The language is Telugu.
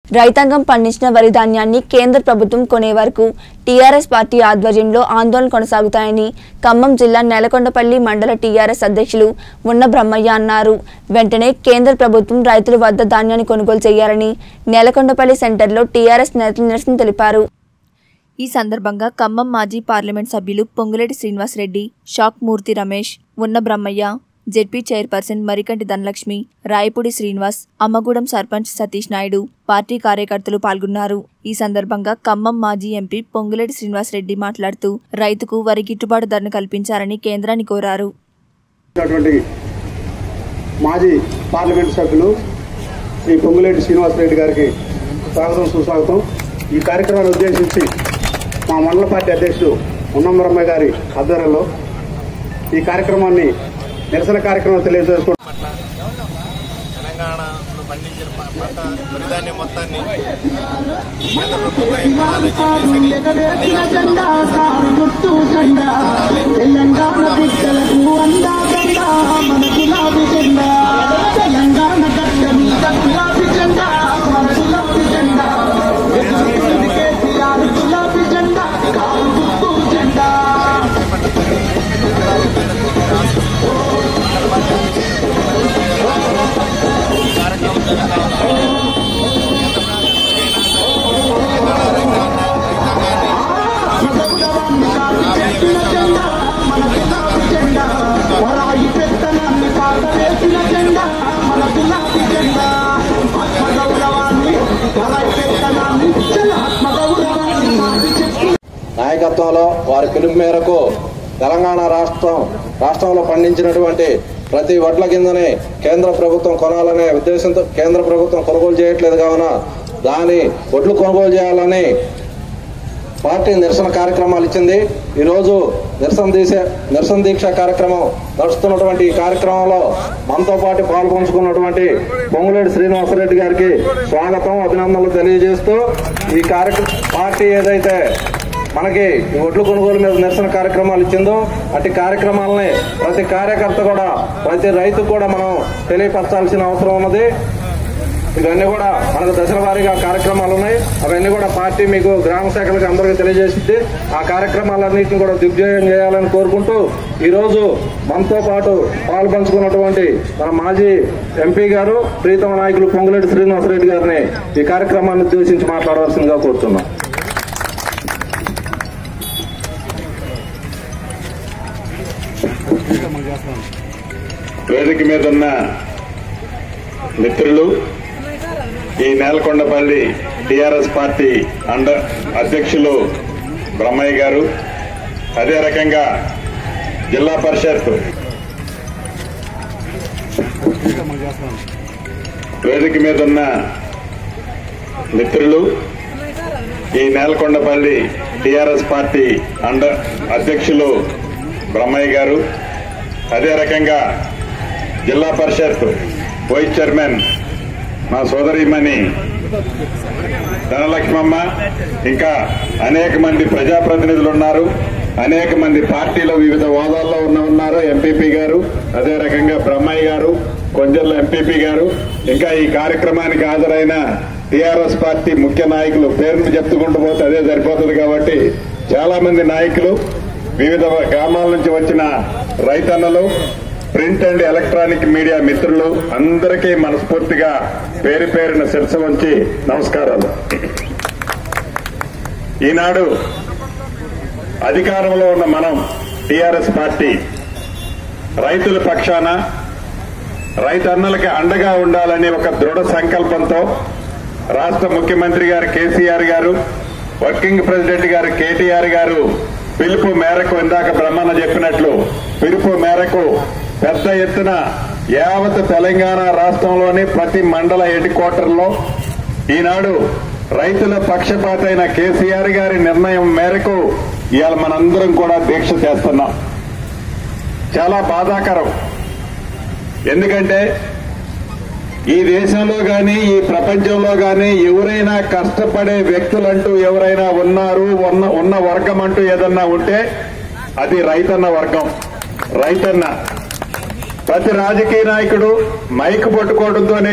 రైతాంగం పండించిన వరి ధాన్యాన్ని కేంద్ర ప్రభుత్వం కొనే వరకు టీఆర్ఎస్ పార్టీ ఆధ్వర్యంలో ఆందోళన కొనసాగుతాయని ఖమ్మం జిల్లా నేలకొండపల్లి మండల టీఆర్ఎస్ అధ్యక్షులు ఉన్న బ్రహ్మయ్య అన్నారు వెంటనే కేంద్ర ప్రభుత్వం రైతుల వద్ద ధాన్యాన్ని కొనుగోలు చేయాలని నేలకొండపల్లి సెంటర్లో టీఆర్ఎస్ నేతలు నిరసన తెలిపారు ఈ సందర్భంగా ఖమ్మం మాజీ పార్లమెంట్ సభ్యులు పొంగులేటి శ్రీనివాసరెడ్డి షాక్ మూర్తి రమేష్ ఉన్న Brahmaiah ZP chairperson Marikanti Dhanalakshmi Rayapudi Srinivas Ammagudem sarpanch Satish Naidu party కార్యకర్తలు పాల్గొన్నారు ఈ సందర్భంగా ఖమ్మం మాజీ ఎంపీ పొంగులేటి శ్రీనివాసరెడ్డి మాట్లాడుతూ రైతుకు వరి గిట్టుబాటు ధరను కల్పించాలని కేంద్రాన్ని కోరారు ఉన్నటువంటి మాజీ పార్లమెంట్ సభ్యులు శ్రీ పొంగులేటి శ్రీనివాసరెడ్డి గారికి స్వాగతం సుస్వాగతం ఈ కార్యక్రమాన్ని ఉద్దేశించి మా మండల పార్టీ అధ్యక్షుడు ఉన్నమరమ్మ గారి ఆధ్వర్యంలో ఈ కార్యక్రమాన్ని నిరసన కార్యక్రమం తెలియజేసుకుంటున్నాం తెలంగాణలో పండించిన ప- పంట వరిధాన్యం మొత్తాన్ని కేంద్ర ప్రభుత్వం ఇవ్వాలని చెప్పేసి ఎగరేసిన జెండా సారు గుర్తు జెండా తెలంగాణ బిడ్డలకు అందా జెండా మన గులాబీ జెండా తెలంగాణ గడ్డ మీద గులాబీ జెండా మన గులాబీ జెండా ఎగురుతుంది కేసీఆర్ గులాబీ జెండా కారు గుర్తు జెండా మగౌరవాన్ని కాల్చి పెట్టిన జెండా మన గులాబీ జెండా వరాయి పెత్తనాన్ని పాతవేసిన జెండా మన గులాబీ జెండా ఆత్మగౌరవాన్ని వరాయి పెత్తనాన్ని జల ఆత్మగౌరవాన్ని మాటి చెప్పి నాయకత్వంలో వారి పిలుపు మేరకు తెలంగాణ రాష్ట్రం రాష్ట్రంలో పండించినటువంటి ప్రతి వడ్ల కిందని కేంద్ర ప్రభుత్వం కొనాలనే ఉద్దేశంతో కేంద్ర ప్రభుత్వం కొనుగోలు చేయట్లేదు కావున దాని వడ్లు కొనుగోలు చేయాలని పార్టీ నిరసన కార్యక్రమాలు ఇచ్చింది ఈరోజు నిరసన దీక్ష నిరసన దీక్ష కార్యక్రమం నడుస్తున్నటువంటి ఈ కార్యక్రమంలో మనతో పాటు పాల్పంచుకున్నటువంటి పొంగులేటి శ్రీనివాసరెడ్డి గారికి స్వాగతం అభినందనలు తెలియజేస్తూ ఈ కార్యక్రమం పార్టీ ఏదైతే మనకి ఈ ఒడ్లు కొనుగోలు మీద నిరసన కార్యక్రమాలు ఇచ్చిందో అట్టి కార్యక్రమాలని ప్రతి కార్యకర్త కూడా ప్రతి రైతు కూడా మనం తెలియపరచాల్సిన అవసరం ఉన్నది ఇవన్నీ కూడా మనకు దశల వారీగా కార్యక్రమాలు ఉన్నాయి అవన్నీ కూడా పార్టీ మీకు గ్రామ శాఖలకు అందరికీ తెలియజేసింది ఆ కార్యక్రమాలన్నింటిని కూడా దిగ్విజయం చేయాలని కోరుకుంటూ ఈ రోజు మనతో పాటు పాల్పంచుకున్నటువంటి మన మాజీ ఎంపీ గారు ప్రీతమ నాయకులు పొంగులేటి శ్రీనివాసరెడ్డి గారిని ఈ కార్యక్రమాన్ని ఉద్దేశించి మాట్లాడవలసిందిగా కోరుతున్నాం వేదిక మీద ఉన్న మిత్రులు ఈ నేలకొండపల్లి టిఆర్ఎస్ పార్టీ అండ అధ్యక్షులు బ్రహ్మయ్య గారు అదే రకంగా జిల్లా పరిషత్ వేదిక మీద ఉన్న మిత్రులు ఈ నేలకొండపల్లి టిఆర్ఎస్ పార్టీ అండ అధ్యక్షులు బ్రహ్మయ్య గారు అదే రకంగా జిల్లా పరిషత్ వైస్ చైర్మన్ మా సోదరిమణి ధనలక్ష్మమ్మ ఇంకా అనేక మంది ప్రజాప్రతినిధులు ఉన్నారు అనేక మంది పార్టీలో వివిధ హోదాల్లో ఉన్న ఉన్నారు ఎంపీపీ గారు అదే రకంగా బ్రహ్మయ్య గారు కొంజర్ల ఎంపీపీ గారు ఇంకా ఈ కార్యక్రమానికి హాజరైన టీఆర్ఎస్ పార్టీ ముఖ్య నాయకులు పేర్లు చెప్పుకుంటూ పోతే అదే సరిపోతుంది కాబట్టి చాలా మంది నాయకులు వివిధ గ్రామాల నుంచి వచ్చిన రైతన్నలు ప్రింట్ అండ్ ఎలక్ట్రానిక్ మీడియా మిత్రులు అందరికీ మనస్ఫూర్తిగా పేరు పేరున శిరస వంచి నమస్కారాలు ఈనాడు అధికారంలో ఉన్న మనం టీఆర్ఎస్ పార్టీ రైతుల పక్షాన రైతన్నలకి అండగా ఉండాలనే ఒక దృఢ సంకల్పంతో రాష్ట్ర ముఖ్యమంత్రి గారు కేసీఆర్ గారు వర్కింగ్ ప్రెసిడెంట్ గారు కేటీఆర్ గారు పిలుపు మేరకు ఇందాక బ్రహ్మన్న చెప్పినట్లు పిలుపు మేరకు పెద్ద ఎత్తున యావత్ తెలంగాణ రాష్ట్రంలోని ప్రతి మండల హెడ్ క్వార్టర్లో ఈనాడు రైతుల పక్షపాత అయిన కేసీఆర్ గారి నిర్ణయం మేరకు ఇవాళ మనందరం కూడా దీక్ష చేస్తున్నాం చాలా బాధాకరం ఎందుకంటే ఈ దేశంలో గాని ఈ ప్రపంచంలో గాని ఎవరైనా కష్టపడే వ్యక్తులంటూ ఎవరైనా ఉన్నారు ఉన్న ఉన్న వర్గం అంటూ ఏదన్నా ఉంటే అది రైతన్న వర్గం రైతన్న ప్రతి రాజకీయ నాయకుడు మైక్ పట్టుకోవడంతోనే